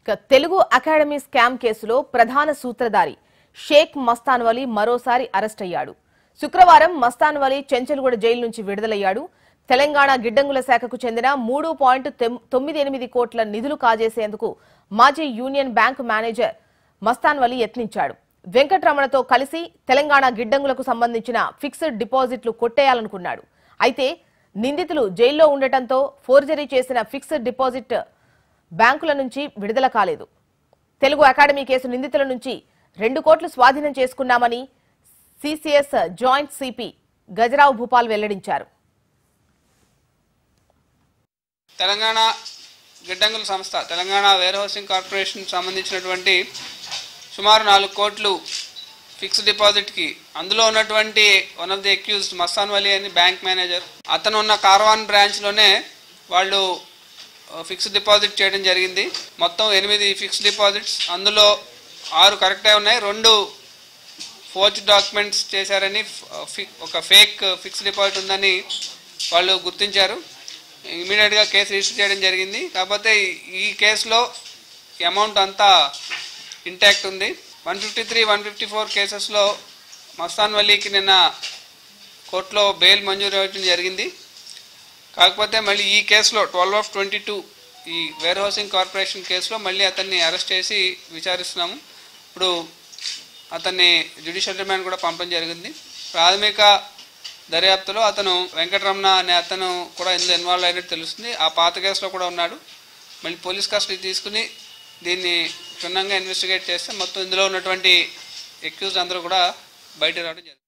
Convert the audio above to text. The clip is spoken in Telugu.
ఇక తెలుగు అకాడమీ స్కామ్ కేసులో ప్రధాన సూత్రధారి షేక్ మస్తాన్ వలీ మరోసారి అరెస్ట్ అయ్యాడు శుక్రవారం మస్తాన్ వలీ చెంచల్గూడ జైలు నుంచి విడుదలయ్యాడు తెలంగాణ గిడ్డంగుల శాఖకు చెందిన మూడు పాయింట్ తొమ్మిది ఎనిమిది కోట్ల నిధులు కాజేసేందుకు మాజీ union bank manager Mastan Vali యత్నించాడు వెంకటరమణతో కలిసి తెలంగాణ గిడ్డంగులకు సంబంధించిన ఫిక్స్డ్ డిపాజిట్లు కొట్టేయాలనుకున్నాడు అయితే నిందితులు జైల్లో ఉండటంతో ఫోర్జరీ చేసిన ఫిక్స్డ్ డిపాజిట్ బ్యాంకుల నుంచి విడుదల కాలేదు తెలుగు అకాడమీ కేసు నిందితుల నుంచి రెండు కోట్లు స్వాధీనం చేసుకున్నామని CCS joint CP Gajarao Bhupal వెల్లడించారు తెలంగాణ గిడ్డంగుల సంస్థ తెలంగాణ వేర్ హౌసింగ్ కార్పొరేషన్ సంబంధించినటువంటి సుమారు నాలుగు కోట్లు ఫిక్స్డ్ డిపాజిట్కి అందులో ఉన్నటువంటి one of the accused Mastan Vali అని బ్యాంక్ మేనేజర్ అతను ఉన్న కార్వాన్ బ్రాంచ్లోనే వాళ్ళు ఫిక్స్డ్ డిపాజిట్ చేయడం జరిగింది మొత్తం ఎనిమిది ఫిక్స్డ్ డిపాజిట్స్ అందులో ఆరు కరెక్టే ఉన్నాయి రెండు ఫోర్జ్ డాక్యుమెంట్స్ చేశారని ఫి- ఒక ఫేక్ ఫిక్స్డ్ డిపాజిట్ ఉందని వాళ్ళు గుర్తించారు ఇమీడియట్గా కేసు రిజిస్టర్ చేయడం జరిగింది కాకపోతే ఈ- ఈ కేసులో అమౌంట్ అంతా ఇంటాక్ట్ ఉంది one fifty three one fifty four కేసెస్లో మస్తాన్ వలీకి నిన్న కోర్టులో బెయిల్ మంజూరు అవ్వడం జరిగింది కాకపోతే మళ్ళీ ఈ కేసులో ట్వెల్వ్ ఆఫ్ ట్వంటీ టూ ఈ వేర్ హౌసింగ్ కార్పొరేషన్ కేసులో మళ్ళీ అతన్ని అరెస్ట్ చేసి విచారిస్తున్నాము ఇప్పుడు అతన్ని జ్యుడిషియల్ రిమాండ్ కూడా పంపడం జరిగింది ప్రాథమిక దర్యాప్తులో అతను వెంకటరమణ అనే అతను కూడా ఇందులో ఇన్వాల్వ్ అయినట్టు తెలుస్తుంది ఆ పాత కేసులో కూడా ఉన్నాడు మళ్ళీ పోలీస్ కస్టడీ తీసుకుని దీన్ని క్షుణ్ణంగా ఇన్వెస్టిగేట్ చేస్తే మొత్తం ఇందులో ఉన్నటువంటి ఎక్యూజ్ అందరూ కూడా బయట రావడం జరిగింది